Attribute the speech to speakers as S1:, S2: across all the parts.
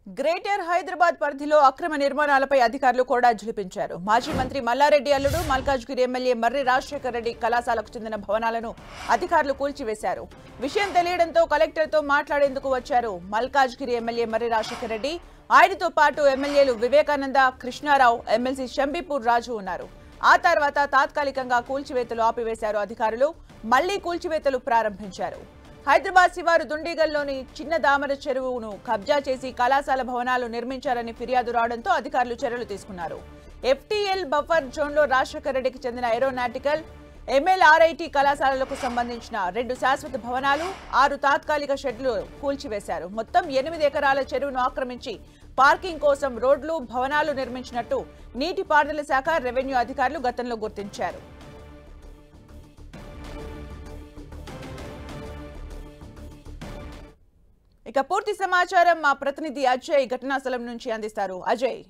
S1: Greater Hyderabad పరిధిలో అక్రమ నిర్మాణాలపై అధికారులు కూడా ఝులిపించారు మాజీ మంత్రి మల్లారెడ్డి అల్లుడు మల్కాజ్గిరి ఎమ్మెల్యే మర్రి రాజశేఖర రెడ్డి కళాశాలకు చెందిన భవనాలను అధికారులు కూల్చివేశారు విషయం తెలియడంతో కలెక్టర్తో మాట్లాడేందుకు వచ్చారు మల్కాజ్గిరి ఎమ్మెల్యే మర్రి రాజశేఖర రెడ్డి ఆయనతో పాటు ఎమ్మెల్యేలు వివేకానంద కృష్ణారావు ఎమ్మెల్సీ షంబీపూర్ రాజు ఉన్నారు ఆ తర్వాత తాత్కాలికంగా కూల్చివేతలు ఆపివేశారు అధికారులు మళ్లీ కూల్చివేతలు ప్రారంభించారు హైదరాబాద్ శివారు దుండిగల్లోని చిన్న దామర చెరువును కబ్జా చేసి కళాశాల భవనాలు నిర్మించారని ఫిర్యాదు రావడంతో అధికారులు చర్యలు తీసుకున్నారు ఎఫ్టీఎల్ బఫర్ జోన్లో రాజశేఖర రెడ్డికి చెందిన ఏరోనాటికల్ ఎంఎల్ఆర్ఐటి కళాశాలలకు సంబంధించిన రెండు శాశ్వత భవనాలు ఆరు తాత్కాలిక షెడ్లు కూల్చివేశారు మొత్తం ఎనిమిది ఎకరాల చెరువును ఆక్రమించి పార్కింగ్ కోసం రోడ్లు భవనాలు నిర్మించినట్టు నీటిపారుదల శాఖ రెవెన్యూ అధికారులు గతంలో గుర్తించారు ఇక పూర్తి సమాచారం మా ప్రతినిధి అజయ్ ఘటనా స్థలం నుంచి అందిస్తారు అజయ్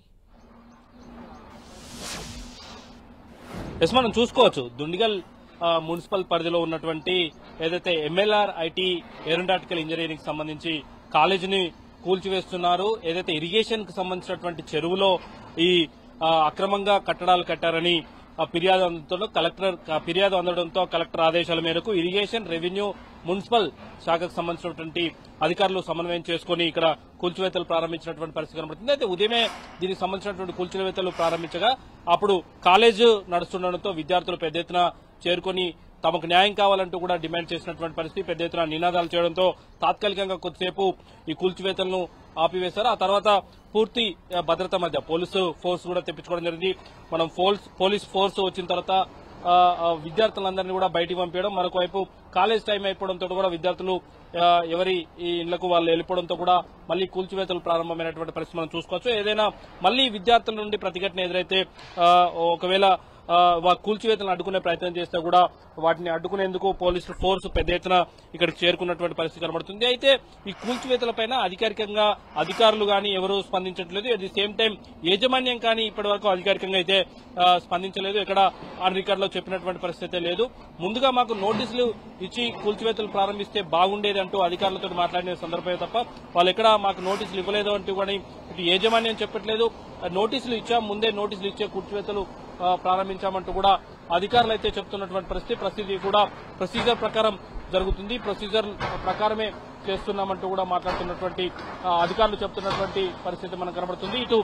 S2: ఎస్ మనం చూసుకోవచ్చు దుండిగల్ ఆ, మున్సిపల్ పరిధిలో ఉన్నటువంటి ఏదైతే ఎంఎల్ఆర్ ఐటీ ఏరోనాటికల్ ఇంజనీరింగ్ సంబంధించి కాలేజీని కూల్చివేస్తున్నారు ఏదైతే ఇరిగేషన్ కు సంబంధించినటువంటి చెరువులో ఈ ఆ, అక్రమంగా కట్టడాలు కట్టారని ఆ, ఫిర్యాదు అందడంతో కలెక్టర్ ఆ, ఫిర్యాదు అందడంతో కలెక్టర్ ఆదేశాల మేరకు ఇరిగేషన్ రెవెన్యూ మున్సిపల్ శాఖకు సంబంధించినటువంటి అధికారులు సమన్వయం చేసుకుని ఇక్కడ కూల్చివేతలు ప్రారంభించినటువంటి పరిస్థితి కనబడుతుంది అయితే ఉదయమే దీనికి సంబంధించినటువంటి కూల్చివేతలు ప్రారంభించగా అప్పుడు కాలేజ్ నడుస్తుండడంతో విద్యార్థులు పెద్ద ఎత్తున చేరుకొని తమకు న్యాయం కావాలంటూ కూడా డిమాండ్ చేసినటువంటి పరిస్థితి పెద్ద ఎత్తున నినాదాలు చేయడంతో తాత్కాలికంగా కొద్దిసేపు ఈ కూల్చివేతలను ఆపివేశారు ఆ తర్వాత పూర్తి ఆ, భద్రత మధ్య పోలీసు ఫోర్స్ కూడా తెప్పించుకోవడం జరిగింది మనం ఫోర్స్ పోలీస్ ఫోర్స్ వచ్చిన తర్వాత ఆ, ఆ, విద్యార్థులందరినీ కూడా బయటికి పంపించడం మరొక వైపు కాలేజ్ టైం అయిపోవడంతో కూడా విద్యార్థులు ఆ, ఎవరి ఈ ఇళ్లకు వాళ్ళు వెళ్ళిపోవడంతో కూడా మళ్ళీ కూల్చివేతలు ప్రారంభమైనటువంటి పరిస్థితి మనం చూసుకోవచ్చు ఏదైనా మళ్ళీ విద్యార్థుల నుండి ప్రతిఘటన ఎదురైతే ఆ, ఒకవేళ ఆ, వా కూల్చివేతలను అడ్డుకునే ప్రయత్నం చేస్తే కూడా వాటిని అడ్డుకునేందుకు పోలీసులు ఫోర్స్ పెద్ద ఎత్తున ఇక్కడికి చేరుకున్నటువంటి పరిస్థితి కనబడుతుంది అయితే ఈ కూల్చివేతలపైన అధికారికంగా అధికారులు కానీ ఎవరూ స్పందించట్లేదు అట్ ది సేమ్ టైం యాజమాన్యం కానీ ఇప్పటి వరకు అధికారికంగా అయితే ఆ, స్పందించలేదు ఇక్కడ ఆన్ రికార్డ్ లో చెప్పినటువంటి పరిస్థితి అయితే లేదు ముందుగా మాకు నోటీసులు ఇచ్చి కూల్చివేతలు ప్రారంభిస్తే బాగుండేది అంటూ అధికారులతో మాట్లాడిన సందర్భమే తప్ప వాళ్ళు ఎక్కడ మాకు నోటీసులు ఇవ్వలేదు అంటూ కానీ ఇటు యాజమాన్యం చెప్పట్లేదు ఆ, నోటీసులు ఇచ్చాం ముందే నోటీసులు ఇచ్చే కూల్చివేతలు ఆ, ప్రారంభించామంటూ కూడా అధికారులు అయితే చెప్తున్నటువంటి పరిస్థితి పరిస్థితి కూడా ప్రొసీజర్ ప్రకారం జరుగుతుంది ప్రొసీజర్ ప్రకారమే చేస్తున్నామంటూ కూడా మాట్లాడుతున్నటువంటి ఆ, అధికారులు చెప్తున్నటువంటి పరిస్థితి మనకు కనబడుతుంది ఇటు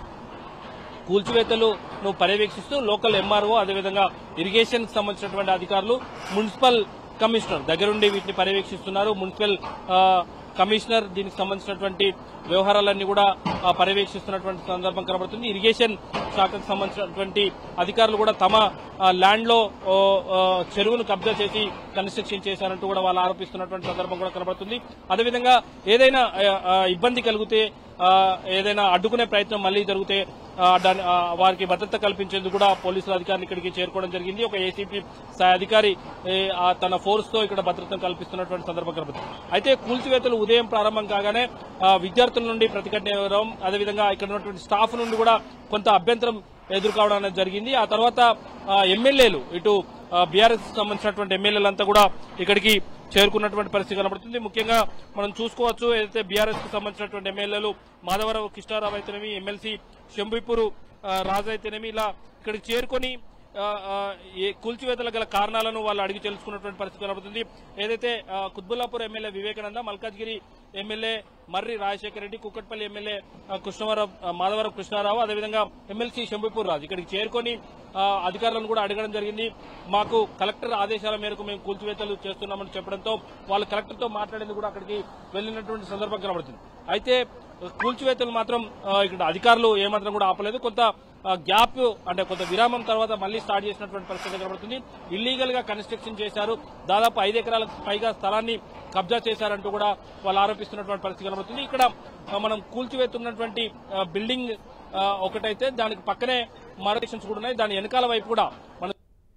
S2: కూల్చివేతలు నువ్వు పర్యవేక్షిస్తూ లోకల్ ఎంఆర్ఓ అదేవిధంగా ఇరిగేషన్ కి సంబంధించినటువంటి అధికారులు మున్సిపల్ కమిషనర్ దగ్గరుండి వీటిని పర్యవేక్షిస్తున్నారు మున్సిపల్ ఆ, కమిషనర్ దీనికి సంబంధించినటువంటి వ్యవహారాలన్నీ కూడా ఆ, పర్యవేక్షిస్తున్నటువంటి సందర్భం కనబడుతుంది ఇరిగేషన్ శాఖకు సంబంధించినటువంటి అధికారులు కూడా తమ ఆ, ల్యాండ్ లో ఓ, ఆ, చెరువును కబ్జా చేసి కన్స్ట్రక్షన్ చేశారంటూ కూడా వాళ్ళు ఆరోపిస్తున్నటువంటి సందర్భం కూడా కనబడుతుంది అదేవిధంగా ఏదైనా ఆ, ఆ, ఇబ్బంది కలిగితే ఆ, ఏదైనా అడ్డుకునే ప్రయత్నం మళ్ళీ జరిగితే ఆ, దాని ఆ, వారికి భద్రత కల్పించేందుకు కూడా పోలీసుల అధికారులు ఇక్కడికి చేరుకోవడం జరిగింది ఒక ఏసీపీ స్థాయి అధికారి ఏ, ఆ, తన ఫోర్స్ తో ఇక్కడ భద్రతను కల్పిస్తున్నటువంటి సందర్భం కనబడుతుంది అయితే కూల్చివేతలు ఉదయం ప్రారంభం కాగానే ఆ, విద్యార్థుల నుండి ప్రతిఘటన ఇవ్వడం అదేవిధంగా ఇక్కడ ఉన్నటువంటి స్టాఫ్ నుండి కూడా కొంత అభ్యంతరం ఎదుర్కోవడం అనేది జరిగింది ఆ తర్వాత ఆ, ఎమ్మెల్యేలు ఇటు బీఆర్ఎస్ సంబంధించినటువంటి ఎమ్మెల్యేలంతా కూడా ఇక్కడికి చేరుకున్నటువంటి పరిస్థితి కనబడుతుంది ముఖ్యంగా మనం చూసుకోవచ్చు ఏదైతే బీఆర్ఎస్ కు సంబంధించినటువంటి ఎమ్మెల్యేలు మాధవరావు కృష్ణారావు అయితేనేమి ఎమ్మెల్సీ శంభుపూరు రాజు అయితేనేమి ఇలా ఇక్కడికి చేరుకొని ఆ, ఆ, ఏ కూల్చివేతల గల కారణాలను వాళ్ళు అడిగి తెలుసుకున్నటువంటి పరిస్థితి కనబడుతుంది ఏదైతే ఆ, Kutbullapur MLA Vivekananda Malkajgiri MLA Marri Rajasekhara Reddy Kukatpally MLA ఆ, కృష్ణవరం ఆ, మాధవరం కృష్ణారావు అదేవిధంగా ఎమ్మెల్సీ శంభుపూర్ రాజు ఇక్కడికి చేరుకొని ఆ, అధికారులను కూడా అడగడం జరిగింది మాకు కలెక్టర్ ఆదేశాల మేరకు మేము కూల్చివేతలు చేస్తున్నామని చెప్పడంతో వాళ్ళు కలెక్టర్ తో మాట్లాడేందుకు కూడా అక్కడికి వెళ్ళినటువంటి సందర్భం కనబడుతుంది అయితే కూల్చివేతలు మాత్రం ఆ, ఇక్కడ అధికారులు ఏమాత్రం కూడా ఆపలేదు కొంత ఆ, గ్యాప్ అంటే కొంత విరామం తర్వాత మళ్ళీ స్టార్ట్ చేసినటువంటి పరిస్థితి కనబడుతుంది ఇల్లీగల్ గా కన్స్ట్రక్షన్ చేశారు దాదాపు ఐదు ఎకరాలకు పైగా స్థలాన్ని కబ్జా చేశారంటూ కూడా వాళ్ళు ఆరోపిస్తున్నటువంటి పరిస్థితి కనబడుతుంది ఇక్కడ ఆ, మనం కూల్చివేతున్నటువంటి ఆ, బిల్డింగ్ ఆ, ఒకటైతే దానికి పక్కనే మరో సెక్షన్స్ కూడా ఉన్నాయి దాని వెనకాల వైపు కూడా మనం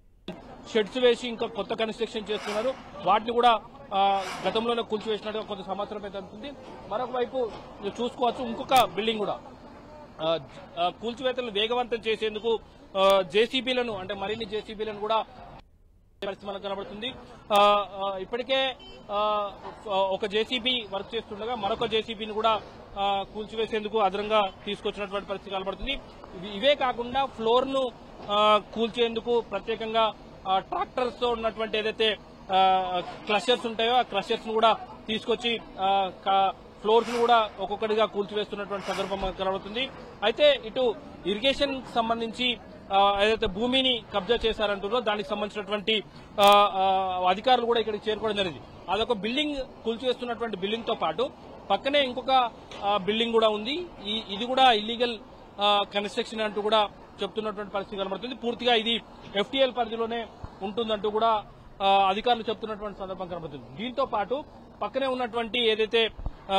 S2: షెడ్స్ వేసి ఇంకా కొత్త కన్స్ట్రక్షన్ చేస్తున్నారు వాటిని కూడా ఆ, గతంలోనే కూల్చివేసినట్టుగా కొంత సమాచారం అయితే అందుతుంది మరొక వైపు మీరు చూసుకోవచ్చు ఇంకొక బిల్డింగ్ కూడా ఆ, ఆ, కూల్చివేతలను వేగవంతం చేసేందుకు జేసీబీలను అంటే మరిన్ని జేసీబీలను కూడా పరిస్థితి మనకు కనబడుతుంది ఆ, ఆ, ఇప్పటికే ఆ, ఒక జేసీబీ వర్క్ చేస్తుండగా మరొక జేసీబీని కూడా ఆ, కూల్చివేసేందుకు అదనంగా తీసుకొచ్చినటువంటి పరిస్థితి కనబడుతుంది ఇవి- ఇవే కాకుండా ఫ్లోర్ ను ఆ, కూల్చేందుకు ప్రత్యేకంగా ట్రాక్టర్స్ తో ఉన్నటువంటి ఏదైతే క్లషర్స్ ఉంటాయో ఆ క్లషర్స్ ను కూడా తీసుకొచ్చి ఫ్లోర్స్ ను కూడా ఒక్కొక్కటిగా కూల్చివేస్తున్నటువంటి సందర్భం మనకు కనబడుతుంది అయితే ఇటు ఇరిగేషన్ సంబంధించి ఆ, ఏదైతే భూమిని కబ్జా చేశారంటున్నారో దానికి సంబంధించినటువంటి ఆ, ఆ, అధికారులు కూడా ఇక్కడికి చేరుకోవడం జరిగింది అదొక బిల్డింగ్ కూల్చివేస్తున్నటువంటి బిల్డింగ్ తో పాటు పక్కనే ఇంకొక ఆ, బిల్డింగ్ కూడా ఉంది ఈ ఇది కూడా ఇల్లీగల్ కన్స్ట్రక్షన్ అంటూ కూడా చెప్తున్నటువంటి పరిస్థితి కనబడుతుంది పూర్తిగా ఇది ఎఫ్టీఎల్ పరిధిలోనే ఉంటుందంటూ కూడా ఆ, అధికారులు చెప్తున్నటువంటి సందర్భం కనబడుతుంది దీంతో పాటు పక్కనే ఉన్నటువంటి ఏదైతే ఆ,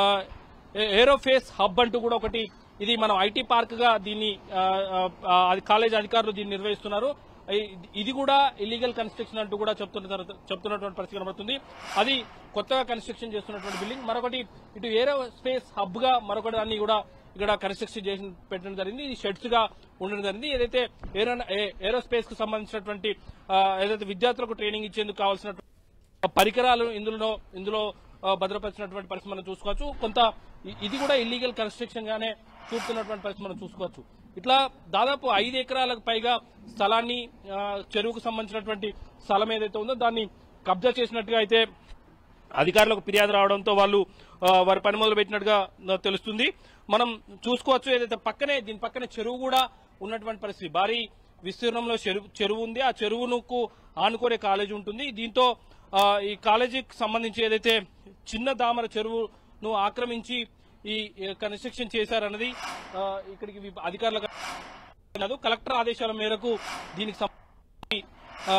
S2: ఏ- ఏరోఫేస్ హబ్ అంటూ కూడా ఒకటి ఇది మనం ఐటీ పార్క్ గా దీన్ని ఆ, ఆ, అది కాలేజ్ అధికారులు దీన్ని నిర్వహిస్తున్నారు ఇ- ఇది కూడా ఇల్లీగల్ కన్స్ట్రక్షన్ అంటూ కూడా చెప్తున్న చెప్తున్నటువంటి పరిస్థితి కనబడుతుంది అది కొత్తగా కన్స్ట్రక్షన్ చేస్తున్నటువంటి బిల్డింగ్ మరొకటి ఇటు ఏరో స్పేస్ హబ్ గా మరొకటి దాన్ని కూడా ఇక్కడ కన్స్ట్రక్షన్ చేసి పెట్టడం జరిగింది ఇది షెడ్స్ గా ఉండడం జరిగింది ఏదైతే ఏరో ఏరోస్పేస్ కు సంబంధించినటువంటి ఆ, ఏదైతే విద్యార్థులకు ట్రైనింగ్ ఇచ్చేందుకు కావాల్సినటువంటి పరికరాలు ఇందులో ఇందులో ఆ, భద్రపరిచినటువంటి పరిస్థితి మనం చూసుకోవచ్చు కొంత ఇ- ఇది కూడా ఇల్లీగల్ కన్స్ట్రక్షన్ గానే చూపుతున్నటువంటి పరిస్థితి మనం చూసుకోవచ్చు ఇట్లా దాదాపు ఐదు ఎకరాలకు పైగా స్థలాన్ని ఆ, చెరువుకు సంబంధించినటువంటి స్థలం ఏదైతే ఉందో దాన్ని కబ్జా చేసినట్టుగా అయితే అధికారులకు ఫిర్యాదు రావడంతో వాళ్ళు ఆ, వారి పని మొదలు పెట్టినట్టుగా ఆ, తెలుస్తుంది మనం చూసుకోవచ్చు ఏదైతే పక్కనే దీని పక్కనే చెరువు కూడా ఉన్నటువంటి పరిస్థితి భారీ విస్తీర్ణంలో చెరువు చెరువు ఉంది ఆ చెరువునుకు ఆనుకునే కాలేజీ ఉంటుంది దీంతో ఆ, ఈ కాలేజీకి సంబంధించి ఏదైతే చిన్న దామర చెరువును ఆక్రమించి ఈ కన్స్ట్రక్షన్ చేశారన్నది ఆ, ఇక్కడికి వి- అధికారులకు కాదు కలెక్టర్ ఆదేశాల మేరకు దీనికి సంబంధించి ఆ,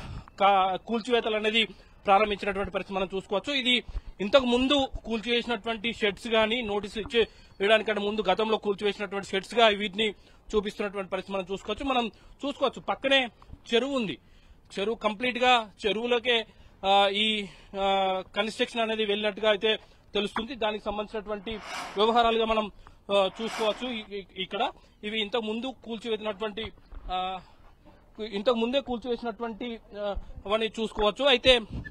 S2: కా- కూల్చివేతలు అనేది ప్రారంభించినటువంటి పరిస్థితి మనం చూసుకోవచ్చు ఇది ఇంతకు ముందు కూల్చివేసినటువంటి షెడ్స్ గానీ నోటీసులు ఇచ్చే వేయడానికంటే ముందు గతంలో కూల్చివేసినటువంటి షెడ్స్ గా వీటిని చూపిస్తున్నటువంటి పరిస్థితి మనం చూసుకోవచ్చు మనం చూసుకోవచ్చు పక్కనే చెరువు ఉంది చెరువు కంప్లీట్ గా చెరువులోకే ఆ, ఈ కన్స్ట్రక్షన్ అనేది వెళ్ళినట్టుగా అయితే తెలుస్తుంది దానికి సంబంధించినటువంటి వ్యవహారాలుగా మనం ఆ, చూసుకోవచ్చు ఇ- ఇ- ఇక్కడ ఇవి ఇంతకు ముందు కూల్చివేసినటువంటి ఆ, ఇంతకు ముందే కూల్చివేసినటువంటి ఆ, అవన్నీ చూసుకోవచ్చు అయితే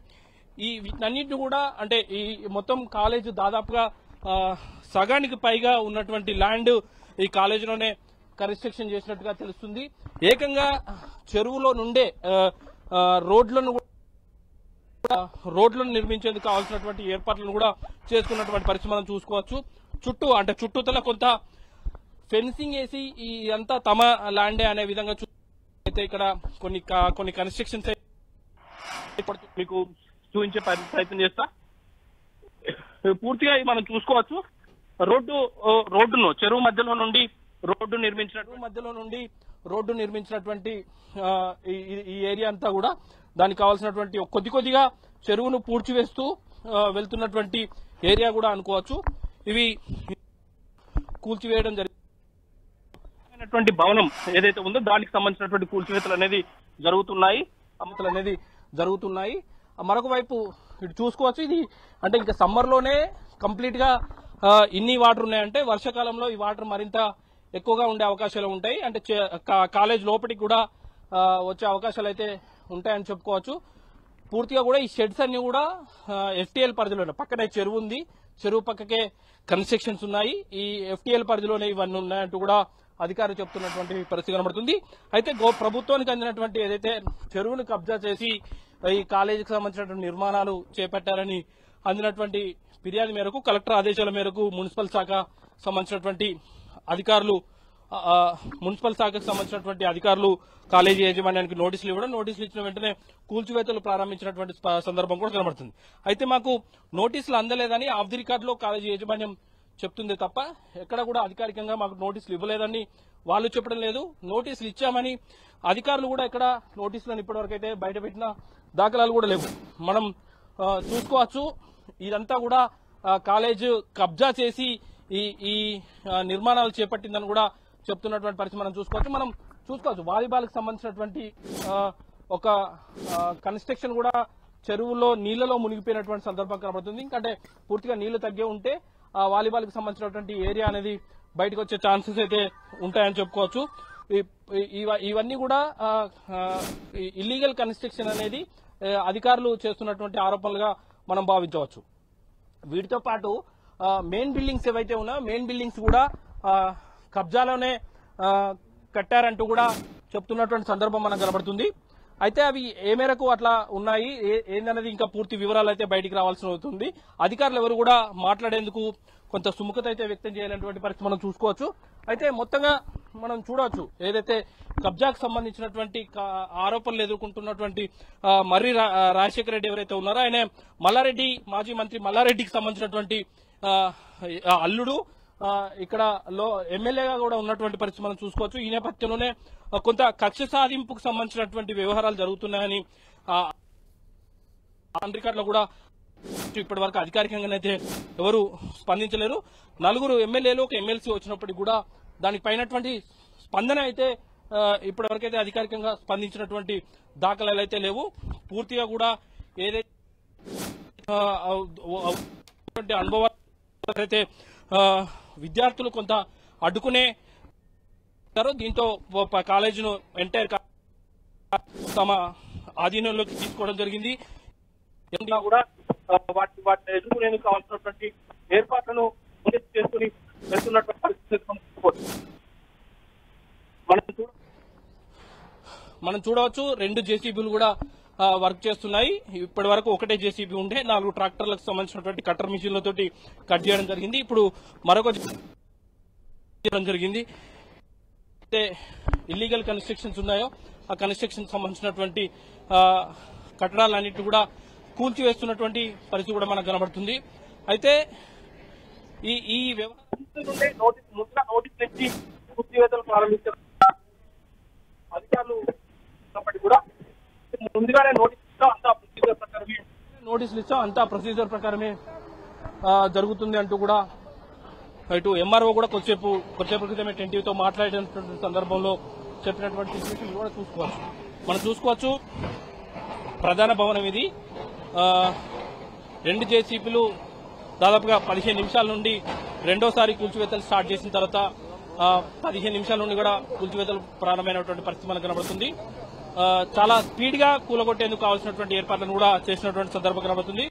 S2: ఈ వీటన్నిటిని కూడా అంటే ఈ మొత్తం కాలేజ్ దాదాపుగా ఆ, సగానికి పైగా ఉన్నటువంటి ల్యాండ్ ఈ కాలేజీలోనే కన్స్ట్రక్షన్ చేసినట్టుగా తెలుస్తుంది ఏకంగా చెరువులో నుండే ఆ, ఆ, రోడ్లను కూడా రోడ్లను నిర్మించేందుకు కావాల్సినటువంటి ఏర్పాట్లను కూడా చేసుకున్నటువంటి పరిస్థితి మనం చూసుకోవచ్చు చుట్టూ అంటే చుట్టూతల కొంత ఫెన్సింగ్ వేసి ఈ అంతా తమ ల్యాండే అనే విధంగా చూ- అయితే ఇక్కడ కొన్ని కా- కొన్ని కన్స్ట్రక్షన్స్ మీకు చూపించే ప్రయ- ప్రయత్నం చేస్తా పూర్తిగా ఇది మనం చూసుకోవచ్చు రోడ్డు ఓ, రోడ్డును చెరువు మధ్యలో నుండి రోడ్డు నిర్మించిన మధ్యలో నుండి రోడ్డు నిర్మించినటువంటి ఆ, ఈ- ఈ- ఈ ఏరియా అంతా కూడా దానికి కావాల్సినటువంటి కొద్ది కొద్దిగా చెరువును పూడ్చివేస్తూ ఆ, వెళ్తున్నటువంటి ఏరియా కూడా అనుకోవచ్చు ఇవి కూల్చివేయడం జరిగింది అయినటువంటి భవనం ఏదైతే ఉందో దానికి సంబంధించినటువంటి కూల్చివేతలు అనేది జరుగుతున్నాయి అమ్మతలు అనేది జరుగుతున్నాయి ఆ మరొక వైపు ఇటు చూసుకోవచ్చు ఇది అంటే ఇంకా సమ్మర్ లోనే కంప్లీట్ గా ఆ, ఇన్ని వాటర్ ఉన్నాయంటే వర్షాకాలంలో ఈ వాటర్ మరింత ఎక్కువగా ఉండే అవకాశాలు ఉంటాయి అంటే చే- కా- కాలేజ్ లోపలికి కూడా ఆ, వచ్చే అవకాశాలు అయితే ఉంటాయని చెప్పుకోవచ్చు పూర్తిగా కూడా ఈ షెడ్స్ అన్ని కూడా ఎఫ్టీఎల్ పరిధిలోనే పక్కనే చెరువు ఉంది చెరువు పక్కకే కన్స్ట్రక్షన్స్ ఉన్నాయి ఈ ఎఫ్టీఎల్ పరిధిలోనే ఇవన్నీ ఉన్నాయంటూ కూడా అధికారులు చెప్తున్నటువంటి పరిస్థితి కనబడుతుంది అయితే గో- ప్రభుత్వానికి అందినటువంటి ఏదైతే చెరువును కబ్జా చేసి ఈ కాలేజీకి సంబంధించినటువంటి నిర్మాణాలు చేపట్టారని అందినటువంటి ఫిర్యాదు మేరకు కలెక్టర్ ఆదేశాల మేరకు మున్సిపల్ శాఖ సంబంధించినటువంటి అధికారులు ఆ, ఆ, మున్సిపల్ శాఖకు సంబంధించినటువంటి అధికారులు కాలేజీ యాజమాన్యానికి నోటీసులు ఇవ్వడం నోటీసులు ఇచ్చిన వెంటనే కూల్చివేతలు ప్రారంభించినటువంటి స్ప- సందర్భం కూడా కనబడుతుంది అయితే మాకు నోటీసులు అందలేదని ఆఫ్ ది రికార్డులో కాలేజీ యాజమాన్యం చెప్తుంది తప్ప ఎక్కడ కూడా అధికారికంగా మాకు నోటీసులు ఇవ్వలేదని వాళ్ళు చెప్పడం లేదు నోటీసులు ఇచ్చామని అధికారులు కూడా ఎక్కడ నోటీసులను ఇప్పటివరకు అయితే బయట పెట్టిన దాఖలాలు కూడా లేవు మనం ఆ, చూసుకోవచ్చు ఇదంతా కూడా ఆ, కాలేజ్ కబ్జా చేసి ఈ ఈ ఆ, నిర్మాణాలు చేపట్టిందని కూడా చెప్తున్నటువంటి పరిస్థితి మనం చూసుకోవచ్చు మనం చూసుకోవచ్చు వాలీబాల్ కి సంబంధించినటువంటి ఆ, ఒక కన్స్ట్రక్షన్ కూడా చెరువులో నీళ్లలో మునిగిపోయినటువంటి సందర్భం కనబడుతుంది ఇంకంటే పూర్తిగా నీళ్లు తగ్గే ఉంటే ఆ వాలీబాల్ కి సంబంధించినటువంటి ఏరియా అనేది బయటకు వచ్చే ఛాన్సెస్ అయితే ఉంటాయని చెప్పుకోవచ్చు ఈ- ఈ- ఇవ- ఇవన్నీ కూడా ఇల్లీగల్ కన్స్ట్రక్షన్ అనేది ఏ, అధికారులు చేస్తున్నటువంటి ఆరోపణలుగా మనం భావించవచ్చు వీటితో పాటు ఆ, మెయిన్ బిల్డింగ్స్ ఏవైతే ఉన్నాయో మెయిన్ బిల్డింగ్స్ కూడా ఆ, కబ్జాలోనే ఆ, కట్టారంటూ కూడా చెప్తున్నటువంటి సందర్భం మనకు కనబడుతుంది అయితే అవి ఏ మేరకు అట్లా ఉన్నాయి ఏ- ఏందనేది ఇంకా పూర్తి వివరాలు అయితే బయటికి రావాల్సి అవుతుంది అధికారులు ఎవరు కూడా మాట్లాడేందుకు కొంత సుముఖత అయితే వ్యక్తం చేయాలనేటువంటి పరిస్థితి మనం చూసుకోవచ్చు అయితే మొత్తంగా మనం చూడవచ్చు ఏదైతే కబ్జాకు సంబంధించినటువంటి కా- ఆరోపణలు ఎదుర్కొంటున్నటువంటి ఆ, మర్రి రా- ఆ, రాజశేఖర రెడ్డి ఎవరైతే ఉన్నారో ఆయన మల్లారెడ్డి మాజీ మంత్రి మల్లారెడ్డికి సంబంధించినటువంటి ఆ, ఆ, అల్లుడు ఆ, ఇక్కడ లో ఎమ్మెల్యేగా కూడా ఉన్నటువంటి పరిస్థితి మనం చూసుకోవచ్చు ఈ నేపథ్యంలోనే ఆ, కొంత కక్ష సాధింపుకు సంబంధించినటువంటి వ్యవహారాలు జరుగుతున్నాయని ఆ, ఆన్ రికార్డులో కూడా ఇప్పటి వరకు అధికారికంగానైతే ఎవరు స్పందించలేరు నలుగురు ఎమ్మెల్యేలు ఒక ఎమ్మెల్సీ వచ్చినప్పటికీ కూడా దానికి పైనటువంటి స్పందన అయితే ఆ, ఇప్పటి వరకు అయితే అధికారికంగా స్పందించినటువంటి దాఖలాలు అయితే లేవు పూర్తిగా కూడా ఏదైతే ఆ, ఆ, ఆ, అనుభవాలు అయితే ఆ, విద్యార్థులు కొంత అడ్డుకునే చేశారు. దీంతో ప- కాలేజీను ఎంటైర్ తమ ఆధీనంలోకి తీసుకోవడం జరిగింది ఇంకా కూడా ఆ, వాటి వాటిని ఎదుర్కొనేందుకు కావాల్సినటువంటి ఏర్పాట్లను ముందు చేసుకుని వెళ్తున్నటువంటి పరిస్థితి మనం చూడవచ్చు. మనం చూడ మనం చూడవచ్చు రెండు జేసీబీలు కూడా ఆ, వర్క్ చేస్తున్నాయి ఇప్పటి వరకు ఒకటే జేసీబీ ఉండే నాలుగు ట్రాక్టర్లకు సంబంధించినటువంటి కట్టర్ మిషన్లతోటి కట్ చేయడం జరిగింది ఇప్పుడు మరొక చేయడం జరిగింది అయితే ఇల్లీగల్ కన్స్ట్రక్షన్స్ ఉన్నాయో ఆ కన్స్ట్రక్షన్ సంబంధించినటువంటి ఆ, కట్టడాలన్నింటి కూడా కూల్చివేస్తున్నటువంటి పరిస్థితి కూడా మనకు కనబడుతుంది అయితే ఈ ఈ వ్యవహారం నుండే నోటీస్ ముందుగా నోటీస్ ఇచ్చి కూల్చివేతలు ప్రారంభించారు అధికారులు ఉన్నప్పటికీ కూడా ముందుగానే నోటీస్ ఇస్తాం అంతా ప్రొసీజర్ ప్రకారమే నోటీసులు ఇస్తాం అంతా ప్రొసీజర్ ప్రకారమే ఆ, జరుగుతుంది అంటూ కూడా ఇటు ఎంఆర్ఓ కూడా కొద్దిసేపు కొద్దిసేపు క్రితమే టెంటీవీతో మాట్లాడినటువంటి సందర్భంలో చెప్పినటువంటి సిచ్యువేషన్ కూడా చూసుకోవచ్చు మనం చూసుకోవచ్చు ప్రధాన భవనం ఇది ఆ, రెండు జేసీపీలు దాదాపుగా పదిహేను నిమిషాల నుండి రెండోసారి కూల్చివేతలు స్టార్ట్ చేసిన తర్వాత ఆ, పదిహేను నిమిషాల నుండి కూడా కూల్చివేతలు ప్రారంభమైనటువంటి పరిస్థితి మనకు కనబడుతుంది ఆ, చాలా స్పీడ్ గా కూలగొట్టేందుకు కావాల్సినటువంటి ఏర్పాట్లను కూడా చేసినటువంటి సందర్భం కనబడుతుంది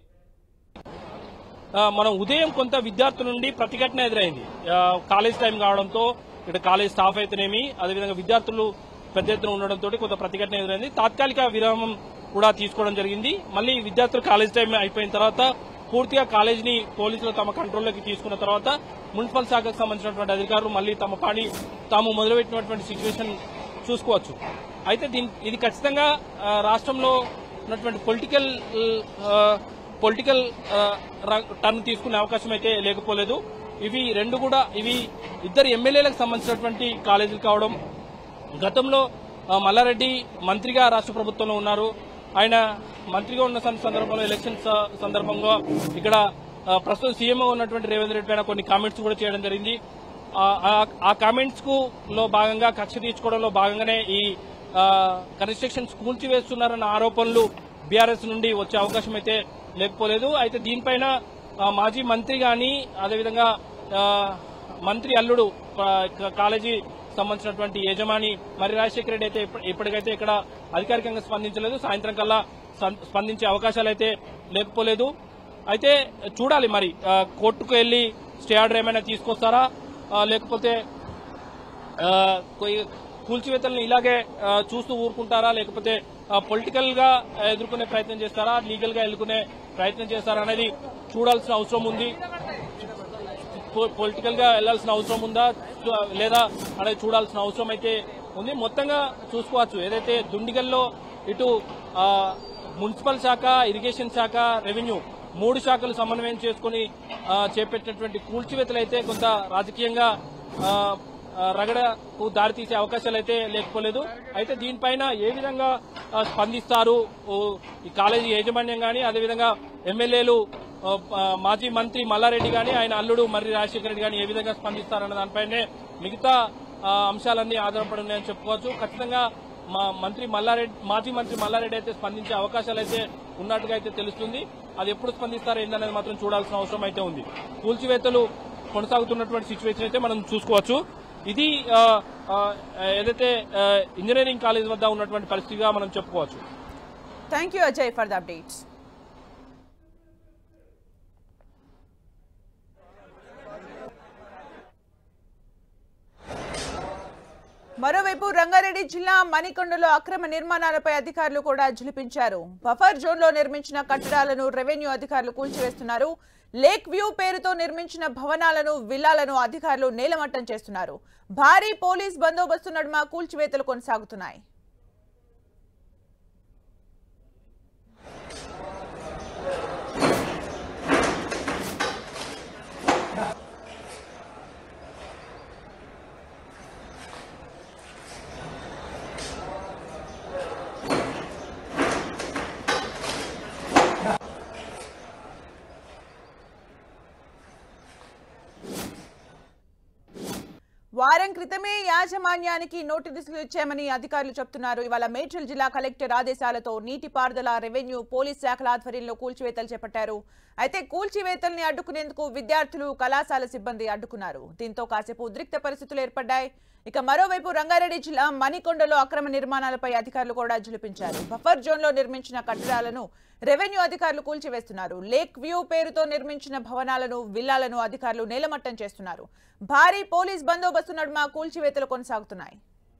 S2: ఆ, మనం ఉదయం కొంత విద్యార్థుల నుండి ప్రతిఘటన ఎదురైంది ఆ, కాలేజ్ టైం కావడంతో ఇక్కడ కాలేజ్ స్టాఫ్ అయితేనేమి అదేవిధంగా విద్యార్థులు పెద్ద ఎత్తున ఉండడంతో కొంత ప్రతిఘటన ఎదురైంది తాత్కాలిక విరామం కూడా తీసుకోవడం జరిగింది మళ్ళీ విద్యార్థులు కాలేజ్ టైం అయిపోయిన తర్వాత పూర్తిగా కాలేజీని పోలీసులు తమ కంట్రోల్లోకి తీసుకున్న తర్వాత మున్సిపల్ శాఖకు సంబంధించినటువంటి అధికారులు మళ్ళీ తమ పని తాము మొదలుపెట్టినటువంటి సిచ్యువేషన్ చూసుకోవచ్చు అయితే దీని ఇది ఖచ్చితంగా ఆ, రాష్ట్రంలో ఉన్నటువంటి పొలిటికల్ పొలిటికల్ టర్న్ తీసుకునే అవకాశం అయితే లేకపోలేదు ఇవి రెండు కూడా ఇవి ఇద్దరు ఎమ్మెల్యేలకు సంబంధించినటువంటి కాలేజీలు కావడం గతంలో ఆ, మల్లారెడ్డి మంత్రిగా రాష్ట్ర ప్రభుత్వంలో ఉన్నారు ఆయన మంత్రిగా ఉన్న సం- సందర్భంలో ఎలక్షన్స్ సందర్భంగా ఇక్కడ ఆ, ప్రస్తుతం సీఎంఓ ఉన్నటువంటి రేవంత్ రెడ్డి పైన కొన్ని కామెంట్స్ కూడా చేయడం జరిగింది ఆ- ఆ- ఆ కామెంట్స్ కు లో భాగంగా కక్ష తీర్చుకోవడంలో భాగంగానే ఈ కన్స్ట్రక్షన్స్ కూల్చివేస్తున్నారన్న ఆరోపణలు బీఆర్ఎస్ నుండి వచ్చే అవకాశం అయితే లేకపోలేదు అయితే దీనిపైన ఆ, మాజీ మంత్రి గాని అదేవిధంగా ఆ, మంత్రి అల్లుడు ఆ, క- కాలేజీ సంబంధించినటువంటి యజమాని మరి రాజశేఖర రెడ్డి అయితే ఇప్ప- ఇప్పటికైతే ఇక్కడ అధికారికంగా స్పందించలేదు సాయంత్రం కల్లా సం- స్పందించే అవకాశాలు అయితే లేకపోలేదు అయితే చూడాలి మరి ఆ, కోర్టుకు వెళ్లి స్టే ఆర్డర్ ఏమైనా తీసుకొస్తారా ఆ, లేకపోతే ఆ, కొయ్- కూల్చివేతలను ఇలాగే ఆ, చూస్తూ ఊరుకుంటారా లేకపోతే పొలిటికల్ గా ఎదుర్కొనే ప్రయత్నం చేస్తారా లీగల్ గా ఎదుర్కొనే ప్రయత్నం చేస్తారా అనేది చూడాల్సిన అవసరం ఉంది పొలిటికల్ గా వెళ్లాల్సిన అవసరం ఉందా చూ- లేదా అనేది చూడాల్సిన అవసరం అయితే ఉంది మొత్తంగా చూసుకోవచ్చు ఏదైతే దుండిగల్లో ఇటు ఆ, మున్సిపల్ శాఖ ఇరిగేషన్ శాఖ రెవెన్యూ మూడు శాఖలు సమన్వయం చేసుకుని ఆ, చేపట్టినటువంటి కూల్చివేతలు అయితే కొంత రాజకీయంగా ఆ, ఆ, రగడకు దారితీసే అవకాశాలు అయితే లేకపోలేదు అయితే దీనిపైన ఏ విధంగా ఆ, స్పందిస్తారు ఓ, ఈ కాలేజీ యాజమాన్యం గాని అదేవిధంగా ఎమ్మెల్యేలు ఆ, ఆ, మాజీ మంత్రి మల్లారెడ్డి గాని ఆయన అల్లుడు మర్రి రాజశేఖర రెడ్డి గాని ఏ విధంగా స్పందిస్తారన్న దానిపైనే మిగతా ఆ, అంశాలన్నీ ఆధారపడి ఉన్నాయని చెప్పుకోవచ్చు ఖచ్చితంగా మా మంత్రి మల్లారెడ్డి మాజీ మంత్రి మల్లారెడ్డి అయితే స్పందించే అవకాశాలు అయితే ఉన్నట్టుగా అయితే తెలుస్తుంది అది ఎప్పుడు స్పందిస్తారో ఏందనేది మాత్రం చూడాల్సిన అవసరం అయితే ఉంది కూల్చివేతలు కొనసాగుతున్నటువంటి సిచ్యువేషన్ అయితే మనం చూసుకోవచ్చు ఇది ఆ, ఆ, ఏదైతే ఆ, ఇంజనీరింగ్ కాలేజ్ వద్ద ఉన్నటువంటి పరిస్థితిగా మనం చెప్పుకోవచ్చు
S1: thank you Ajay for the updates మరోవైపు రంగారెడ్డి జిల్లా మణికొండలో అక్రమ నిర్మాణాలపై అధికారులు కూడా ఝులిపించారు బఫర్ జోన్ లో నిర్మించిన కట్టడాలను రెవెన్యూ అధికారులు కూల్చివేస్తున్నారు లేక్ వ్యూ పేరుతో నిర్మించిన భవనాలను విల్లాలను అధికారులు నేలమట్టం చేస్తున్నారు భారీ పోలీస్ బందోబస్తు నడుమ కూల్చివేతలు కొనసాగుతున్నాయి వారం క్రితమే యాజమాన్యానికి నోటీసులు ఇచ్చామని అధికారులు చెప్తున్నారు ఇవాళ మేడ్చల్ జిల్లా కలెక్టర్ ఆదేశాలతో నీటిపారుదల రెవెన్యూ పోలీస్ శాఖల ఆధ్వర్యంలో కూల్చివేతలు చేపట్టారు అయితే కూల్చివేతల్ని అడ్డుకునేందుకు విద్యార్థులు కళాశాల సిబ్బంది అడ్డుకున్నారు దీంతో కాసేపు ఉద్రిక్త పరిస్థితులు ఏర్పడ్డాయి ఇక మరోవైపు రంగారెడ్డి జిల్లా మణికొండలో అక్రమ నిర్మాణాలపై అధికారులు కూడా జులిపించారు బఫర్ జోన్ లో నిర్మించిన కట్టడాలను రెవెన్యూ అధికారులు కూల్చివేస్తున్నారు లేక్ వ్యూ పేరుతో నిర్మించిన భవనాలను విల్లాలను అధికారులు నేలమట్టం చేస్తున్నారు భారీ పోలీస్ బందోబస్తు నడుమ కూల్చివేతలు కొనసాగుతున్నాయి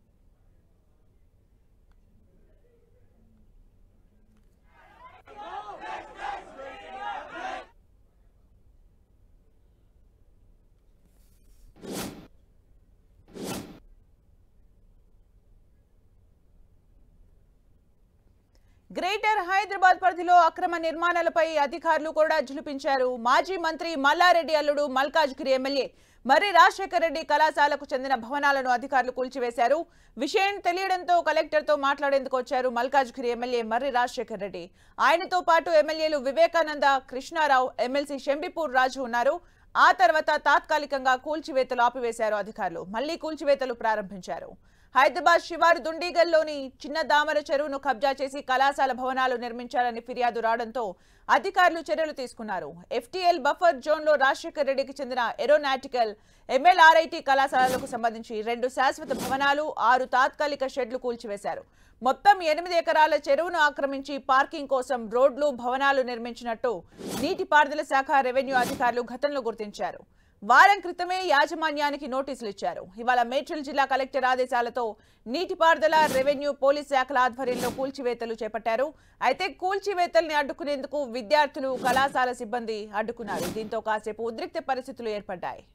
S1: గ్రేటర్ హైదరాబాద్ పరిధిలో అక్రమ నిర్మాణాలపై అధికారులు కూడా జులిపించారు మాజీ మంత్రి మల్లారెడ్డి అల్లుడు మల్కాజ్గిరి ఎమ్మెల్యే మర్రి రాజశేఖర రెడ్డి కళాశాలకు చెందిన భవనాలను అధికారులు కూల్చివేశారు విషయం తెలియడంతో కలెక్టర్తో మాట్లాడేందుకు వచ్చారు మల్కాజ్గిరి ఎమ్మెల్యే మర్రి రాజశేఖర రెడ్డి ఆయనతో పాటు ఎమ్మెల్యేలు వివేకానంద కృష్ణారావు ఎమ్మెల్సీ షంబిపూర్ రాజు ఉన్నారు ఆ తర్వాత తాత్కాలికంగా కూల్చివేతలు ఆపివేశారు అధికారులు మళ్లీ కూల్చివేతలు ప్రారంభించారు హైదరాబాద్ శివారు దుండిగల్లోని చిన్న దామర చెరువును కబ్జా చేసి కళాశాల భవనాలు నిర్మించాలని ఫిర్యాదు రావడంతో అధికారులు చర్యలు తీసుకున్నారు ఎఫ్టీఎల్ బఫర్ జోన్లో రాజశేఖర్ రెడ్డికి చెందిన ఏరోనాటికల్ ఎంఎల్ఆర్ఐటి కళాశాలలకు సంబంధించి రెండు శాశ్వత భవనాలు ఆరు తాత్కాలిక షెడ్లు కూల్చివేశారు మొత్తం ఎనిమిది ఎకరాల చెరువును ఆక్రమించి పార్కింగ్ కోసం రోడ్లు భవనాలు నిర్మించినట్టు నీటిపారుదల శాఖ రెవెన్యూ అధికారులు గతంలో గుర్తించారు వారం క్రితమే యాజమాన్యానికి నోటీసులు ఇచ్చారు ఇవాళ మేడ్చల్ జిల్లా కలెక్టర్ ఆదేశాలతో నీటిపారుదల రెవెన్యూ పోలీస్ శాఖల ఆధ్వర్యంలో కూల్చివేతలు చేపట్టారు అయితే కూల్చివేతల్ని అడ్డుకునేందుకు విద్యార్థులు కళాశాల సిబ్బంది అడ్డుకున్నారు దీంతో కాసేపు ఉద్రిక్త పరిస్థితులు ఏర్పడ్డాయి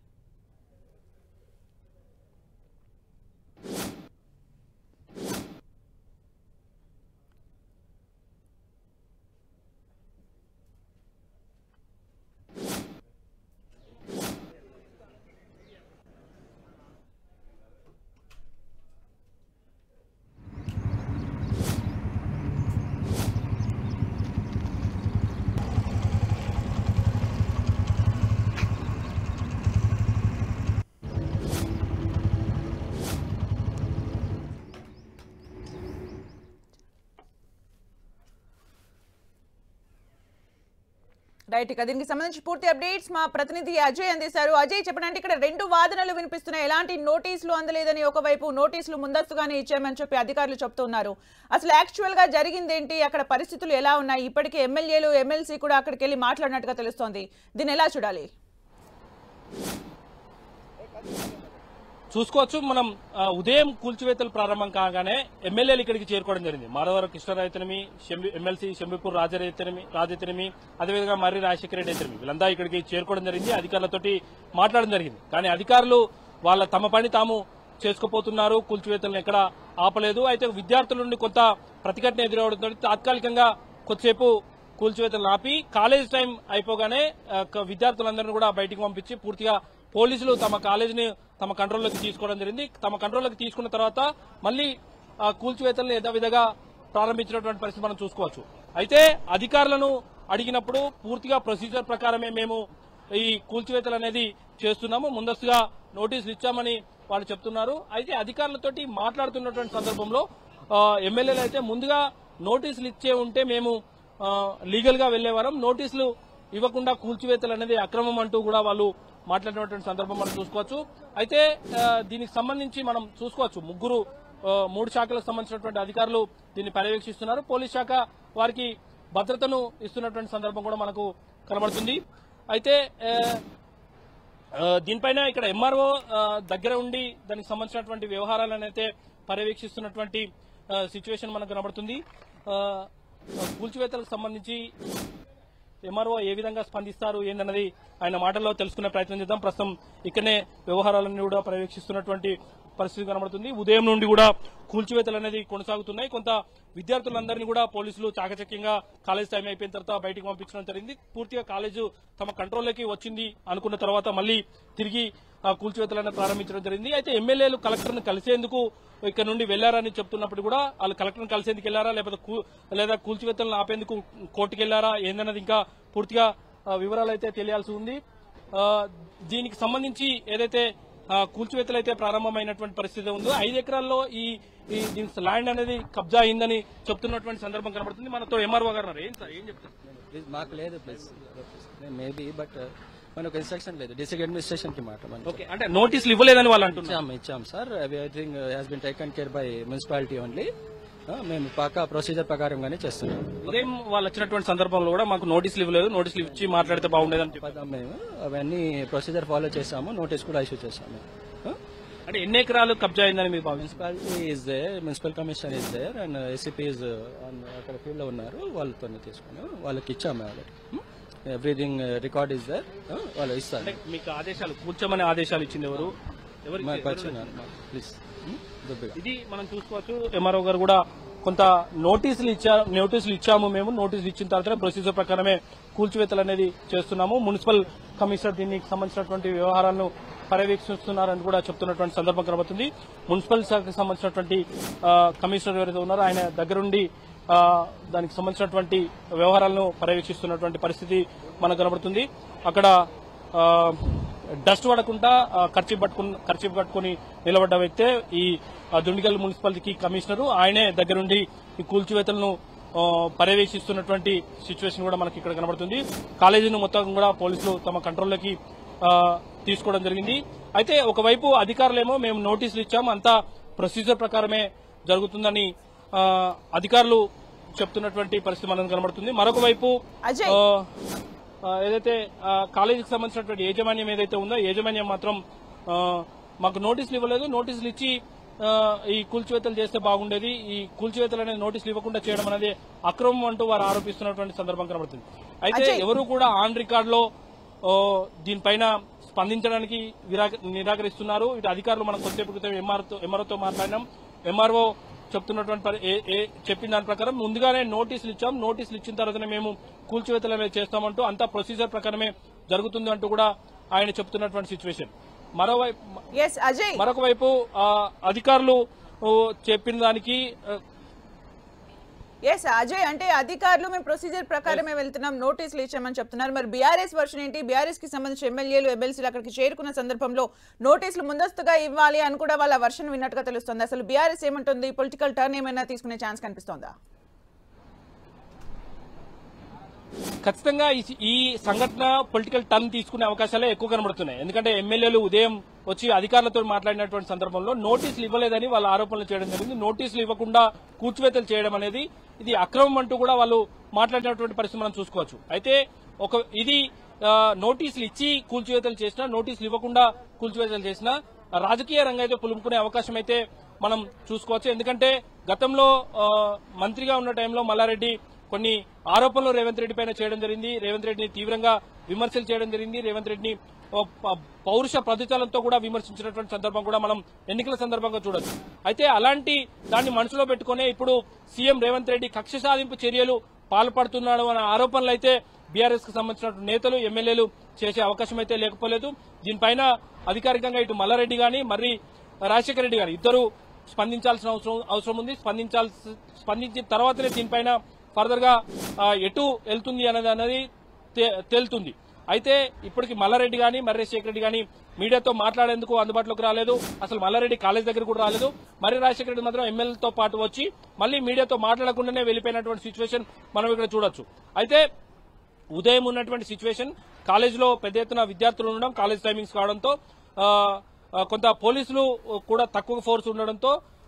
S1: రైట్ ఇక దీనికి సంబంధించి పూర్తి అప్డేట్స్ మా ప్రతినిధి అజయ్ అందిస్తారు అజయ్ చెప్పండి ఇక్కడ రెండు వాదనలు వినిపిస్తున్నాయి ఎలాంటి నోటీసులు అందలేదని ఒకవైపు నోటీసులు ముందస్తుగానే ఇచ్చామని చెప్పి అధికారులు చెప్తున్నారు అసలు యాక్చువల్ గా జరిగిందేంటి అక్కడ పరిస్థితులు ఎలా ఉన్నాయి ఇప్పటికే ఎమ్మెల్యేలు ఎమ్మెల్సీ కూడా అక్కడికి వెళ్ళి మాట్లాడినట్టుగా తెలుస్తోంది దీన్ని ఎలా చూడాలి
S2: చూసుకోవచ్చు మనం ఆ, ఉదయం కూల్చివేతలు ప్రారంభం కాగానే ఎమ్మెల్యేలు ఇక్కడికి చేరుకోవడం జరిగింది మాధవరం కృష్ణరాయితనమి ఎమ్మెల్సీ షంబిపూర్ రాజరైతనమి రాజైతనమి అదేవిధంగా మర్రి రాజశేఖర రెడ్డి అయితేనేమి వీళ్ళంతా ఇక్కడికి చేరుకోవడం జరిగింది అధికారులతోటి మాట్లాడడం జరిగింది కానీ అధికారులు వాళ్ళ తమ పని తాము చేసుకుపోతున్నారు కూల్చివేతలను ఎక్కడ ఆపలేదు అయితే విద్యార్థుల నుండి కొంత ప్రతిఘటన ఎదురవడంతో తాత్కాలికంగా కొద్దిసేపు కూల్చివేతలను ఆపి కాలేజ్ టైం అయిపోగానే ఆ, క- విద్యార్థులందరినీ కూడా బయటికి పంపించి పూర్తిగా పోలీసులు తమ కాలేజీని తమ కంట్రోల్లోకి తీసుకోవడం జరిగింది తమ కంట్రోల్లోకి తీసుకున్న తర్వాత మళ్ళీ ఆ, కూల్చివేతలను యథావిధిగా ప్రారంభించినటువంటి పరిస్థితి మనం చూసుకోవచ్చు అయితే అధికారులను అడిగినప్పుడు పూర్తిగా ప్రొసీజర్ ప్రకారమే మేము ఈ కూల్చివేతలు అనేది చేస్తున్నాము ముందస్తుగా నోటీసులు ఇచ్చామని వాళ్ళు చెప్తున్నారు అయితే అధికారులతోటి మాట్లాడుతున్నటువంటి సందర్భంలో ఆ, ఎమ్మెల్యేలు అయితే ముందుగా నోటీసులు ఇచ్చే ఉంటే మేము ఆ, లీగల్ గా వెళ్లేవారం నోటీసులు ఇవ్వకుండా కూల్చివేతలు అనేది అక్రమం అంటూ కూడా వాళ్ళు మాట్లాడినటువంటి సందర్భం మనం చూసుకోవచ్చు అయితే ఆ, దీనికి సంబంధించి మనం చూసుకోవచ్చు ముగ్గురు ఆ, మూడు శాఖలకు సంబంధించినటువంటి అధికారులు దీన్ని పర్యవేక్షిస్తున్నారు పోలీస్ శాఖ వారికి భద్రతను ఇస్తున్నటువంటి సందర్భం కూడా మనకు కనబడుతుంది అయితే ఆ, ఆ, దీనిపైన ఇక్కడ ఎంఆర్ఓ దగ్గర ఉండి దానికి సంబంధించినటువంటి వ్యవహారాలను అయితే పర్యవేక్షిస్తున్నటువంటి సిచ్యువేషన్ మనకు కనబడుతుంది ఆ, కూల్చివేతలకు సంబంధించి ఎంఆర్ఓ ఏ విధంగా స్పందిస్తారు ఏందన్నది ఆయన మాటల్లో తెలుసుకునే ప్రయత్నం చేద్దాం ప్రస్తుతం ఇక్కడనే వ్యవహారాలన్నీ కూడా పర్యవేక్షిస్తున్నటువంటి పరిస్థితి కనబడుతుంది ఉదయం నుండి కూడా కూల్చివేతలు అనేది కొనసాగుతున్నాయి కొంత విద్యార్థులందరినీ కూడా పోలీసులు చాకచక్యంగా కాలేజ్ టైం అయిపోయిన తర్వాత బయటికి పంపించడం జరిగింది పూర్తిగా కాలేజు తమ కంట్రోల్లోకి వచ్చింది అనుకున్న తర్వాత మళ్ళీ తిరిగి ఆ కూల్చివేతలను ప్రారంభించడం జరిగింది అయితే ఎమ్మెల్యేలు కలెక్టర్ను కలిసేందుకు ఇక్కడ నుండి వెళ్లారని చెప్తున్నప్పుడు కూడా వాళ్ళు కలెక్టర్ను కలిసేందుకు వెళ్లారా లేకపోతే కూ- లేదా కూల్చివేతలను ఆపేందుకు కోర్టుకు వెళ్లారా ఏందన్నది ఇంకా పూర్తిగా ఆ, వివరాలు అయితే తెలియాల్సి ఉంది ఆ, దీనికి సంబంధించి ఏదైతే ఆ, కూల్చివేతలు అయితే ప్రారంభమైనటువంటి పరిస్థితి ఉందో ఐదు ఎకరాల్లో ఈ ఈ దీని ల్యాండ్ అనేది కబ్జా అయిందని చెప్తున్నటువంటి సందర్భం కనబడుతుంది మనతో ఎంఆర్ఓ గారు ఉన్నారు. ఏం సార్ ఏం చెప్తారు
S3: ప్లీజ్ మాకు లేదు ప్లీజ్ మేబీ బట్ మనకు ఇన్స్ట్రక్షన్ లేదు డిస్ట్రిక్ట్ అడ్మినిస్ట్రేషన్ కి మాట మనం
S2: ఓకే అంటే నోటీసులు ఇవ్వలేదని వాళ్ళు అంటున్నారు
S3: ఇచ్చాం ఇచ్చాం sir everything has been taken care by municipality only మేము పక్కా ప్రొసీజర్ ప్రకారంగానే చేస్తున్నాం
S2: ఉదయం వాళ్ళు వచ్చినటువంటి సందర్భంలో కూడా మాకు నోటీసులు ఇవ్వలేదు నోటీసులు ఇచ్చి మాట్లాడితే బాగుండేదని చెప్పారు
S3: పదం మేము అవన్నీ ప్రొసీజర్ ఫాలో చేసాము నోటీస్ కూడా ఇష్యూ చేసాము
S2: అంటే ఎన్ని ఎకరాలు కబ్జా అయిందని మీరు భావిస్తారు
S3: municipality is there municipal commission is there and ACP is అక్కడ ఫీల్డ్ లో ఉన్నారు వాళ్ళతో తీసుకున్నాం వాళ్ళకి ఇచ్చాము already everything record is there వాళ్ళు ఇస్తారు
S2: అంటే మీకు ఆదేశాలు కూర్చోమని ఆదేశాలు ఇచ్చింది ఎవరు ఎవరు
S3: మాకు వచ్చినారు ప్లీజ్ దుబ్బిగా
S2: ఇది మనం చూసుకోవచ్చు ఎంఆర్ఓ గారు కూడా కొంత నోటీసులు ఇచ్చా నోటీసులు ఇచ్చాము మేము నోటీసులు ఇచ్చిన తర్వాత ప్రొసీజర్ ప్రకారమే కూల్చివేతలు అనేది చేస్తున్నాము మున్సిపల్ కమిషనర్ దీనికి సంబంధించినటువంటి వ్యవహారాలను పర్యవేక్షిస్తున్నారని కూడా చెప్తున్నటువంటి సందర్భం కనబడుతుంది మున్సిపల్ శాఖకు సంబంధించినటువంటి ఆ, కమిషనర్ ఎవరైతే ఉన్నారో ఆయన దగ్గరుండి ఆ, దానికి సంబంధించినటువంటి వ్యవహారాలను పర్యవేక్షిస్తున్నటువంటి పరిస్థితి మనకు కనబడుతుంది అక్కడ ఆ, డస్ట్ పడకుండా ఆ, ఖర్చు పట్టుకుని ఖర్చు పట్టుకుని నిలబడ్డ వ్యక్తే ఈ ఆ, దుండిగల్ మున్సిపాలిటీకి కమిషనరు ఆయనే దగ్గరుండి ఈ కూల్చివేతలను ఆ, పర్యవేక్షిస్తున్నటువంటి సిచ్యువేషన్ కూడా మనకి ఇక్కడ కనబడుతుంది కాలేజీని మొత్తం కూడా పోలీసులు తమ కంట్రోల్లోకి ఆ, తీసుకోవడం జరిగింది అయితే ఒకవైపు అధికారులేమో మేము నోటీసులు ఇచ్చాము అంతా ప్రొసీజర్ ప్రకారమే జరుగుతుందని ఆ, అధికారులు చెప్తున్నటువంటి పరిస్థితి మనకు కనబడుతుంది మరొక వైపు
S1: అజయ్.
S2: ఆ, ఆ, ఏదైతే ఆ, కాలేజీకి సంబంధించినటువంటి యాజమాన్యం ఏదైతే ఉందో యాజమాన్యం మాత్రం ఆ, మాకు నోటీసులు ఇవ్వలేదు నోటీసులు ఇచ్చి ఆ, ఈ కూల్చివేతలు చేస్తే బాగుండేది ఈ కూల్చివేతలు అనేది నోటీసులు ఇవ్వకుండా చేయడం అనేది అక్రమం అంటూ వారు ఆరోపిస్తున్నటువంటి సందర్భం కనబడుతుంది అయితే
S1: అజయ్.
S2: ఎవరు కూడా ఆన్ రికార్డ్ లో ఓ, దీనిపైన స్పందించడానికి విరా- నిరాకరిస్తున్నారు ఇటు అధికారులు మనం కొద్దిసేపు క్రితం ఎంఆర్తో ఎంఆర్ఓతో మాట్లాడినాం ఎంఆర్ఓ చెప్తున్నటువంటి పరి- ఏ- ఏ- చెప్పిన దాని ప్రకారం ముందుగానే నోటీసులు ఇచ్చాం నోటీసులు ఇచ్చిన తర్వాతనే మేము కూల్చివేతలు అనేది చేస్తామంటూ అంతా ప్రొసీజర్ ప్రకారమే జరుగుతుంది అంటూ కూడా ఆయన చెప్తున్నటువంటి సిచ్యువేషన్ మరోవైపు
S1: ఎస్ అజయ్
S2: మరొక వైపు ఆ, అధికారులు ఓ, చెప్పిన దానికి ఆ,
S1: ఎస్ అజయ్ అంటే అధికారులు మేము ప్రొసీజర్ ప్రకారమే వెళ్తున్నాం నోటీసులు ఇచ్చామని చెప్తున్నారు మరి బీఆర్ఎస్ వర్షన్ ఏంటి బీఆర్ఎస్ కి సంబంధించి ఎమ్మెల్యేలు ఎమ్మెల్సీలు అక్కడికి చేరుకున్న సందర్భంలో నోటీసులు ముందస్తుగా ఇవ్వాలి అని కూడా వాళ్ళ వర్షన్ విన్నట్టుగా తెలుస్తుంది అసలు బీఆర్ఎస్ ఏమంటుంది పొలిటికల్ టర్న్ ఏమైనా తీసుకునే ఛాన్స్ కనిపిస్తోందా
S2: ఖచ్చితంగా ఈ- ఈ సంఘటన పొలిటికల్ టర్న్ తీసుకునే అవకాశాలే ఎక్కువ కనబడుతున్నాయి ఎందుకంటే ఎమ్మెల్యేలు ఉదయం వచ్చి అధికారులతో మాట్లాడినటువంటి సందర్భంలో నోటీసులు ఇవ్వలేదని వాళ్ళ ఆరోపణలు చేయడం జరిగింది నోటీసులు ఇవ్వకుండా కూర్చివేతలు చేయడం అనేది ఇది అక్రమం అంటూ కూడా వాళ్ళు మాట్లాడినటువంటి పరిస్థితి మనం చూసుకోవచ్చు అయితే ఒక ఇది ఆ, నోటీసులు ఇచ్చి కూల్చివేతలు చేసినా నోటీసులు ఇవ్వకుండా కూల్చివేతలు చేసినా రాజకీయ రంగం అయితే పులుముకునే అవకాశం అయితే మనం చూసుకోవచ్చు ఎందుకంటే గతంలో ఆ, మంత్రిగా ఉన్న టైంలో మల్లారెడ్డి కొన్ని ఆరోపణలు రేవంత్ రెడ్డి పైన చేయడం జరిగింది రేవంత్ రెడ్డిని తీవ్రంగా విమర్శలు చేయడం జరిగింది రేవంత్ రెడ్డిని ఓ ప- పౌరుష ప్రతిచాలంతో కూడా విమర్శించినటువంటి సందర్భం కూడా మనం ఎన్నికల సందర్భంగా చూడొచ్చు అయితే అలాంటి దాన్ని మనసులో పెట్టుకునే ఇప్పుడు సీఎం రేవంత్ రెడ్డి కక్ష సాధింపు చర్యలు పాల్పడుతున్నాడు అనే ఆరోపణలు అయితే బీఆర్ఎస్ కు సంబంధించిన నేతలు ఎమ్మెల్యేలు చేసే అవకాశం అయితే లేకపోలేదు దీనిపైన అధికారికంగా ఇటు మల్లారెడ్డి గాని మరి రాజశేఖర రెడ్డి గారు ఇద్దరు స్పందించాల్సిన అవసరం అవసరం ఉంది స్పందించాల్సి స్పందించిన తర్వాతనే దీనిపైన ఫర్దర్ గా ఆ, ఎటు వెళ్తుంది అనేది అనేది తే- తేలుతుంది అయితే ఇప్పటికి మల్లారెడ్డి గాని మర్రి శేఖర్ రెడ్డి గాని మీడియాతో మాట్లాడేందుకు అందుబాటులోకి రాలేదు అసలు మల్లారెడ్డి కాలేజ్ దగ్గర కూడా రాలేదు మర్రి రాజశేఖర రెడ్డి మాత్రం ఎమ్మెల్యేతో పాటు వచ్చి మళ్ళీ మీడియాతో మాట్లాడకుండానే వెళ్ళిపోయినటువంటి సిచ్యువేషన్ మనం ఇక్కడ చూడొచ్చు అయితే ఉదయం ఉన్నటువంటి సిచ్యువేషన్ కాలేజీలో పెద్ద ఎత్తున విద్యార్థులు ఉండడం కాలేజ్ టైమింగ్స్ కావడంతో ఆ, ఆ, కొంత పోలీసులు కూడా తక్కువ ఫోర్స్ ఉండడంతో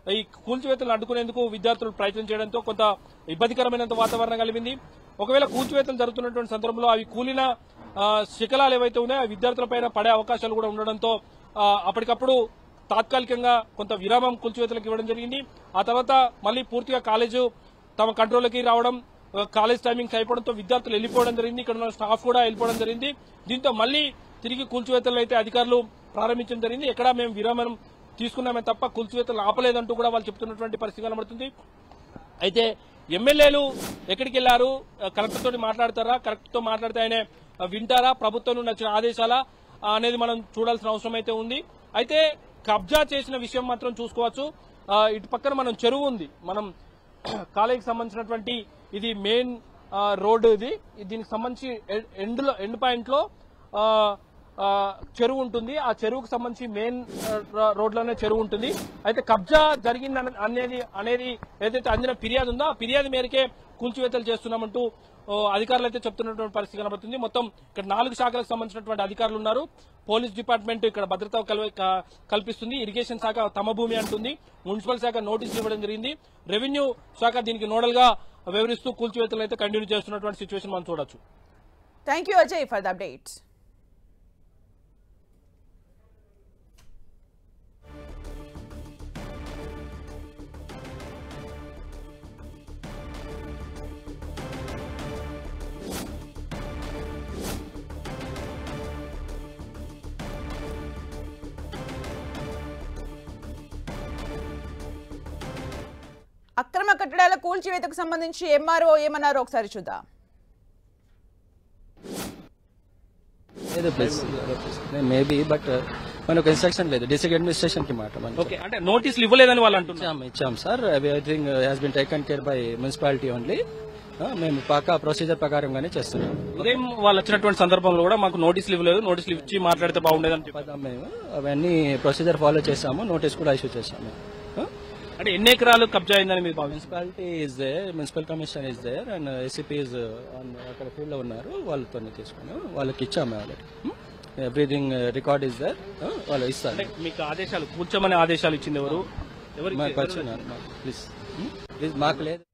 S2: ఈ కూల్చివేతలను అడ్డుకునేందుకు విద్యార్థులు ప్రయత్నం చేయడంతో కొంత ఇబ్బందికరమైనంత వాతావరణం కలిగింది ఒకవేళ కూల్చివేతలు జరుగుతున్నటువంటి సందర్భంలో అవి కూలిన ఆ, శిఖలాలు ఏవైతే ఉన్నాయో ఆ విద్యార్థులపైన పడే అవకాశాలు కూడా ఉండడంతో ఆ, అప్పటికప్పుడు తాత్కాలికంగా కొంత విరామం కూల్చివేతలకు ఇవ్వడం జరిగింది ఆ తర్వాత మళ్ళీ పూర్తిగా కాలేజు తమ కంట్రోల్కి రావడం ఆ, కాలేజ్ టైమింగ్స్ అయిపోవడంతో విద్యార్థులు వెళ్ళిపోవడం జరిగింది ఇక్కడ ఉన్న స్టాఫ్ కూడా వెళ్ళిపోవడం జరిగింది దీంతో మళ్ళీ తిరిగి కూల్చివేతలు అయితే అధికారులు ప్రారంభించడం జరిగింది ఎక్కడ మేము విరామం తీసుకున్నామే తప్ప కూల్చివేతలు ఆపలేదంటూ కూడా వాళ్ళు చెప్తున్నటువంటి పరిస్థితి కనబడుతుంది అయితే ఎమ్మెల్యేలు ఎక్కడికి వెళ్లారు కలెక్టర్ తోటి మాట్లాడతారా కలెక్టర్ తో మాట్లాడితే ఆయన ఆ, వింటారా ప్రభుత్వం నుండి వచ్చిన ఆదేశాలా ఆ, అనేది మనం చూడాల్సిన అవసరం అయితే ఉంది అయితే కబ్జా చేసిన విషయం మాత్రం చూసుకోవచ్చు ఆ, ఇటు పక్కన మనం చెరువు ఉంది మనం కాలేజీకి సంబంధించినటువంటి ఇది మెయిన్ ఆ, రోడ్డు ఇది ఇది దీనికి సంబంధించి ఎ- ఎండ్లో ఎండ్ పాయింట్ లో ఆ, ఆ, చెరువు ఉంటుంది ఆ చెరువుకు సంబంధించి మెయిన్ రోడ్లోనే చెరువు ఉంటుంది అయితే కబ్జా జరిగింది అన- అనేది అనేది ఏదైతే అందిన ఫిర్యాదు ఉందో ఆ ఫిర్యాదు మేరకే కూల్చివేతలు చేస్తున్నామంటూ ఓ, అధికారులు అయితే చెప్తున్నటువంటి పరిస్థితి కనబడుతుంది మొత్తం ఇక్కడ నాలుగు శాఖలకు సంబంధించినటువంటి అధికారులు ఉన్నారు పోలీస్ డిపార్ట్మెంట్ ఇక్కడ భద్రత కల్వ- క- కల్పిస్తుంది ఇరిగేషన్ శాఖ తమ భూమి అంటుంది మున్సిపల్ శాఖ నోటీసులు ఇవ్వడం జరిగింది రెవెన్యూ శాఖ దీనికి నోడల్ గా వివరిస్తూ కూల్చివేతలు అయితే కంటిన్యూ చేస్తున్నటువంటి సిచ్యువేషన్ మనం చూడొచ్చు
S1: thank you Ajay for the updates అక్రమ కట్టడాల కూల్చివేతకు సంబంధించి ఎంఆర్ఓ ఏమన్నారో ఒకసారి చూద్దాం
S3: లేదు ప్లీజ్ మేబీ బట్ మనకు ఇన్స్ట్రక్షన్ లేదు డిస్ట్రిక్ట్ అడ్మినిస్ట్రేషన్ కి మాట మనం
S2: ఓకే అంటే నోటీసులు ఇవ్వలేదని వాళ్ళు అంటున్నారు
S3: ఇచ్చాం ఇచ్చాం sir everything has been taken care by municipality only మేము పక్కా ప్రొసీజర్ ప్రకారంగానే చేస్తున్నాం
S2: ఉదయం వాళ్ళు వచ్చినటువంటి సందర్భంలో కూడా మాకు నోటీసులు ఇవ్వలేదు నోటీసులు ఇచ్చి మాట్లాడితే బాగుండేదని చెప్పారు
S3: పదాం మేము అవన్నీ ప్రొసీజర్ ఫాలో చేసాము నోటీస్ కూడా ఇష్యూ చేసాము
S2: అంటే ఎన్ని ఎకరాలు కబ్జా అయిందని మీరు భావిస్తారు
S3: municipality is there municipal commission is there and ACP is అక్కడ ఫీల్డ్ లో ఉన్నారు వాళ్ళతోనే తీసుకుని వాళ్ళకి ఇచ్చాము already everything record is there వాళ్ళు ఇస్తారు
S2: అంటే మీకు ఆదేశాలు కూర్చోమని ఆదేశాలు ఇచ్చింది ఎవరు ఎవరు
S3: మాకు వచ్చినారు ప్లీజ్ ప్లీజ్ మాకు లేదు